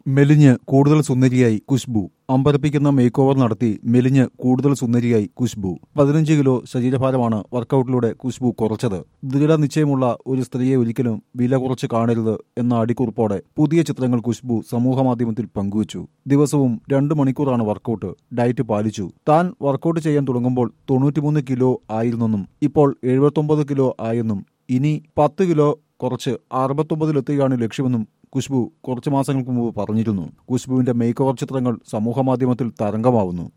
മെലിഞ്ഞ് കൂടുതൽ സുന്ദരിയായി കുഷ്ബു അമ്പരപ്പിക്കുന്ന മേക്ക് ഓവർ നടത്തി മെലിഞ്ഞ് കൂടുതൽ സുന്ദരിയായി കുഷ്ബു പതിനഞ്ച് കിലോ ശരീരഭാരമാണ് വർക്കൌട്ടിലൂടെ കുഷ്ബു കുറച്ചത് ദൃഢനിശ്ചയമുള്ള ഒരു സ്ത്രീയെ ഒരിക്കലും വില കുറച്ച് കാണരുത് എന്ന അടിക്കുറിപ്പോടെ പുതിയ ചിത്രങ്ങൾ കുഷ്ബു സമൂഹമാധ്യമത്തിൽ പങ്കുവച്ചു ദിവസവും രണ്ട് മണിക്കൂറാണ് വർക്കൌട്ട് ഡയറ്റ് പാലിച്ചു താൻ വർക്കൌട്ട് ചെയ്യാൻ തുടങ്ങുമ്പോൾ തൊണ്ണൂറ്റിമൂന്ന് കിലോ ആയിരുന്നെന്നും ഇപ്പോൾ എഴുപത്തൊമ്പത് കിലോ ആയെന്നും ഇനി പത്ത് കിലോ കുറച്ച് അറുപത്തൊമ്പതിലെത്തുകയാണ് ലക്ഷ്യമെന്നും കുഷ്ബു കുറച്ചു മാസങ്ങൾക്ക് മുമ്പ് പറഞ്ഞിരുന്നു കുഷ്ബുവിന്റെ മേക്ക് ഓവർ ചിത്രങ്ങൾ സമൂഹമാധ്യമത്തിൽ തരംഗമാവുന്നു